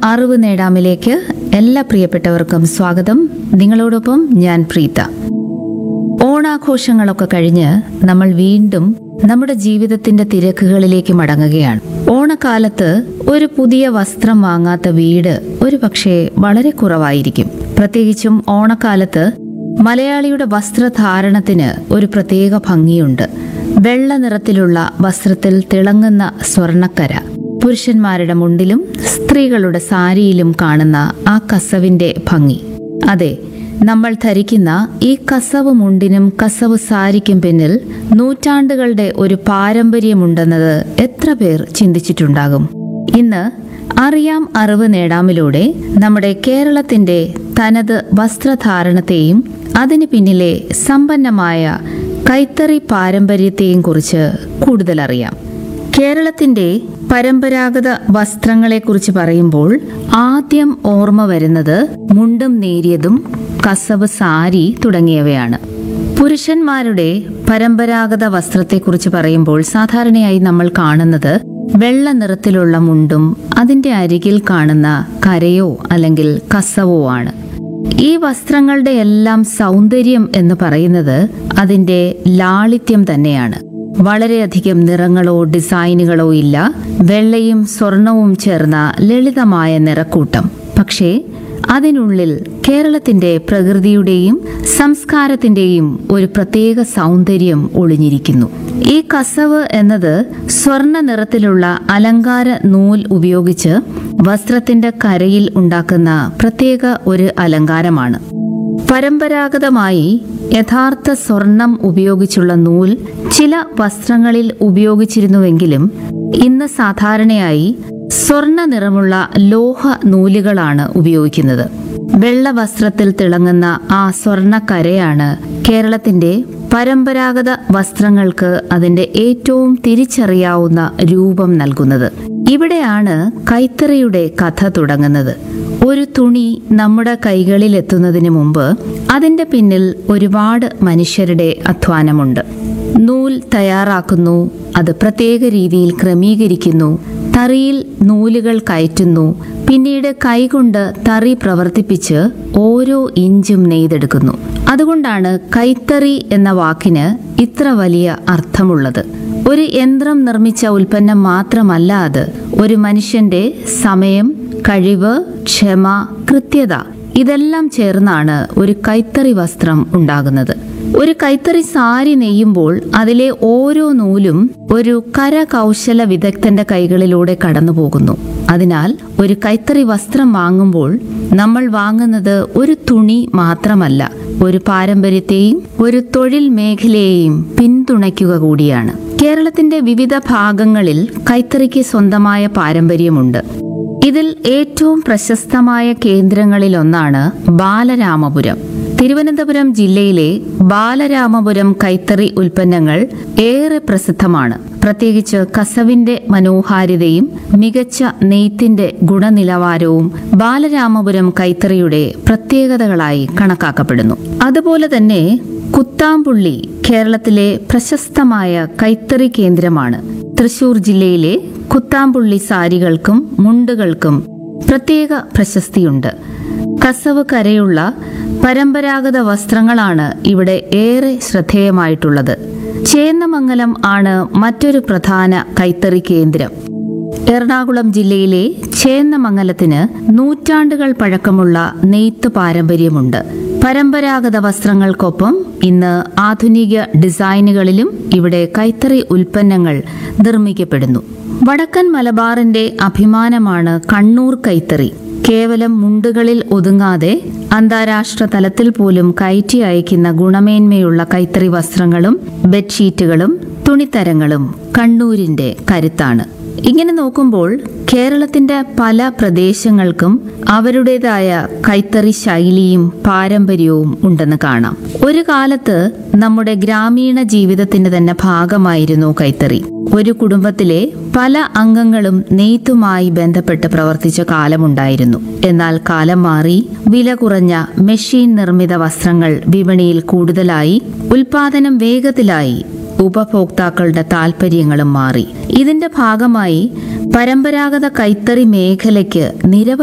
അറിവ് നേടാമിലേക്ക് എല്ലാ പ്രിയപ്പെട്ടവർക്കും സ്വാഗതം നിങ്ങളോടൊപ്പം ഞാൻ പ്രീത ഓണാഘോഷങ്ങളൊക്കെ കഴിഞ്ഞ് നമ്മൾ വീണ്ടും നമ്മുടെ ജീവിതത്തിന്റെ തിരക്കുകളിലേക്ക് മടങ്ങുകയാണ് ഓണക്കാലത്ത് ഒരു പുതിയ വസ്ത്രം വാങ്ങാത്ത വീട് ഒരു പക്ഷേ വളരെ കുറവായിരിക്കും പ്രത്യേകിച്ചും ഓണക്കാലത്ത് മലയാളിയുടെ വസ്ത്രധാരണത്തിന് ഒരു പ്രത്യേക ഭംഗിയുണ്ട് വെള്ള നിറത്തിലുള്ള വസ്ത്രത്തിൽ തിളങ്ങുന്ന സ്വർണ്ണക്കര പുരുഷന്മാരുടെ മുണ്ടിലും സ്ത്രീകളുടെ സാരിയിലും കാണുന്ന ആ കസവിന്റെ ഭംഗി അതെ നമ്മൾ ധരിക്കുന്ന ഈ കസവ് മുണ്ടിനും കസവ് സാരിക്കും പിന്നിൽ നൂറ്റാണ്ടുകളുടെ ഒരു പാരമ്പര്യമുണ്ടെന്നത് എത്ര പേർ ചിന്തിച്ചിട്ടുണ്ടാകും ഇന്ന് അറിയാം അറിവ് നേടാമിലൂടെ നമ്മുടെ കേരളത്തിന്റെ തനത് വസ്ത്രധാരണത്തെയും അതിന് പിന്നിലെ സമ്പന്നമായ കൈത്തറി പാരമ്പര്യത്തെയും കുറിച്ച് കൂടുതൽ അറിയാം കേരളത്തിന്റെ പരമ്പരാഗത വസ്ത്രങ്ങളെക്കുറിച്ച് പറയുമ്പോൾ ആദ്യം ഓർമ്മ വരുന്നത് മുണ്ടും നേരിയതും കസവ് സാരി തുടങ്ങിയവയാണ് പുരുഷന്മാരുടെ പരമ്പരാഗത വസ്ത്രത്തെക്കുറിച്ച് പറയുമ്പോൾ സാധാരണയായി നമ്മൾ കാണുന്നത് വെള്ള നിറത്തിലുള്ള മുണ്ടും അതിന്റെ അരികിൽ കാണുന്ന കരയോ അല്ലെങ്കിൽ കസവോ ആണ് ഈ വസ്ത്രങ്ങളുടെ എല്ലാം സൗന്ദര്യം എന്ന് പറയുന്നത് അതിന്റെ ലാളിത്യം തന്നെയാണ് വളരെയധികം നിറങ്ങളോ ഡിസൈനുകളോ ഇല്ല വെള്ളയും സ്വർണവും ചേർന്ന ലളിതമായ നിറക്കൂട്ടം പക്ഷേ അതിനുള്ളിൽ കേരളത്തിന്റെ പ്രകൃതിയുടെയും സംസ്കാരത്തിന്റെയും ഒരു പ്രത്യേക സൗന്ദര്യം ഒളിഞ്ഞിരിക്കുന്നു ഈ കസവ് എന്നത് സ്വർണ്ണ നിറത്തിലുള്ള അലങ്കാര നൂൽ ഉപയോഗിച്ച് വസ്ത്രത്തിന്റെ കരയിൽ ഉണ്ടാക്കുന്ന പ്രത്യേക ഒരു അലങ്കാരമാണ് പരമ്പരാഗതമായി യഥാർത്ഥ സ്വർണം ഉപയോഗിച്ചുള്ള നൂൽ ചില വസ്ത്രങ്ങളിൽ ഉപയോഗിച്ചിരുന്നുവെങ്കിലും ഇന്ന് സാധാരണയായി സ്വർണ്ണ നിറമുള്ള ലോഹ നൂലുകളാണ് ഉപയോഗിക്കുന്നത് വെള്ള വസ്ത്രത്തിൽ തിളങ്ങുന്ന ആ സ്വർണ്ണക്കരയാണ് കേരളത്തിന്റെ പരമ്പരാഗത വസ്ത്രങ്ങൾക്ക് അതിന്റെ ഏറ്റവും തിരിച്ചറിയാവുന്ന രൂപം നൽകുന്നത് ഇവിടെയാണ് കൈത്തറിയുടെ കഥ തുടങ്ങുന്നത് ഒരു തുണി നമ്മുടെ കൈകളിൽ എത്തുന്നതിന് മുമ്പ് അതിന്റെ പിന്നിൽ ഒരുപാട് മനുഷ്യരുടെ അധ്വാനമുണ്ട് നൂൽ തയ്യാറാക്കുന്നു അത് പ്രത്യേക രീതിയിൽ ക്രമീകരിക്കുന്നു തറിയിൽ നൂലുകൾ കയറ്റുന്നു പിന്നീട് കൈകൊണ്ട് തറി പ്രവർത്തിപ്പിച്ച് ഓരോ ഇഞ്ചും നെയ്തെടുക്കുന്നു അതുകൊണ്ടാണ് കൈത്തറി എന്ന വാക്കിന് ഇത്ര വലിയ അർത്ഥമുള്ളത് ഒരു യന്ത്രം നിർമ്മിച്ച ഉൽപ്പന്നം മാത്രമല്ല അത് ഒരു മനുഷ്യന്റെ സമയം കഴിവ് ക്ഷമ കൃത്യത ഇതെല്ലാം ചേർന്നാണ് ഒരു കൈത്തറി വസ്ത്രം ഉണ്ടാകുന്നത് ഒരു കൈത്തറി സാരി നെയ്യുമ്പോൾ അതിലെ ഓരോ നൂലും ഒരു കരകൗശല വിദഗ്ധന്റെ കൈകളിലൂടെ കടന്നു പോകുന്നു അതിനാൽ ഒരു കൈത്തറി വസ്ത്രം വാങ്ങുമ്പോൾ നമ്മൾ വാങ്ങുന്നത് ഒരു തുണി മാത്രമല്ല ഒരു പാരമ്പര്യത്തെയും ഒരു തൊഴിൽ മേഖലയെയും പിന്തുണയ്ക്കുക കൂടിയാണ് കേരളത്തിന്റെ വിവിധ ഭാഗങ്ങളിൽ കൈത്തറിക്ക് സ്വന്തമായ പാരമ്പര്യമുണ്ട് ഇതിൽ ഏറ്റവും പ്രശസ്തമായ കേന്ദ്രങ്ങളിലൊന്നാണ് ബാലരാമപുരം തിരുവനന്തപുരം ജില്ലയിലെ ബാലരാമപുരം കൈത്തറി ഉൽപ്പന്നങ്ങൾ ഏറെ പ്രസിദ്ധമാണ് പ്രത്യേകിച്ച് കസവിന്റെ മനോഹാരിതയും മികച്ച നെയ്ത്തിന്റെ ഗുണനിലവാരവും ബാലരാമപുരം കൈത്തറിയുടെ പ്രത്യേകതകളായി കണക്കാക്കപ്പെടുന്നു അതുപോലെ തന്നെ കുത്താമ്പുള്ളി കേരളത്തിലെ പ്രശസ്തമായ കൈത്തറി കേന്ദ്രമാണ് തൃശൂർ ജില്ലയിലെ കുത്താമ്പുള്ളി സാരികൾക്കും മുണ്ടുകൾക്കും പ്രത്യേക പ്രശസ്തിയുണ്ട് കസവ് കരയുള്ള പരമ്പരാഗത വസ്ത്രങ്ങളാണ് ഇവിടെ ഏറെ ശ്രദ്ധേയമായിട്ടുള്ളത് ചേന്നമംഗലം ആണ് മറ്റൊരു പ്രധാന കൈത്തറി കേന്ദ്രം എറണാകുളം ജില്ലയിലെ ചേന്നമംഗലത്തിന് നൂറ്റാണ്ടുകൾ പഴക്കമുള്ള നെയ്ത്ത് പാരമ്പര്യമുണ്ട് പരമ്പരാഗത വസ്ത്രങ്ങൾക്കൊപ്പം ഇന്ന് ആധുനിക ഡിസൈനുകളിലും ഇവിടെ കൈത്തറി ഉൽപ്പന്നങ്ങൾ നിർമ്മിക്കപ്പെടുന്നു വടക്കൻ മലബാറിന്റെ അഭിമാനമാണ് കണ്ണൂർ കൈത്തറി കേവലം മുണ്ടുകളിൽ ഒതുങ്ങാതെ അന്താരാഷ്ട്ര തലത്തിൽ പോലും കയറ്റി അയക്കുന്ന ഗുണമേന്മയുള്ള കൈത്തറി വസ്ത്രങ്ങളും ബെഡ്ഷീറ്റുകളും തുണിത്തരങ്ങളും കണ്ണൂരിന്റെ കരുത്താണ് ഇങ്ങനെ നോക്കുമ്പോൾ കേരളത്തിന്റെ പല പ്രദേശങ്ങൾക്കും അവരുടേതായ കൈത്തറി ശൈലിയും പാരമ്പര്യവും ഉണ്ടെന്ന് കാണാം ഒരു കാലത്ത് നമ്മുടെ ഗ്രാമീണ ജീവിതത്തിന്റെ തന്നെ ഭാഗമായിരുന്നു കൈത്തറി ഒരു കുടുംബത്തിലെ പല അംഗങ്ങളും നെയ്ത്തുമായി ബന്ധപ്പെട്ട് പ്രവർത്തിച്ച കാലമുണ്ടായിരുന്നു എന്നാൽ കാലം മാറി വില കുറഞ്ഞ മെഷീൻ നിർമ്മിത വസ്ത്രങ്ങൾ വിപണിയിൽ കൂടുതലായി ഉൽപാദനം വേഗത്തിലായി ഉപഭോക്താക്കളുടെ താൽപ്പര്യങ്ങളും മാറി ഇതിന്റെ ഭാഗമായി പരമ്പരാഗത കൈത്തറി മേഖലയ്ക്ക് നിരവധി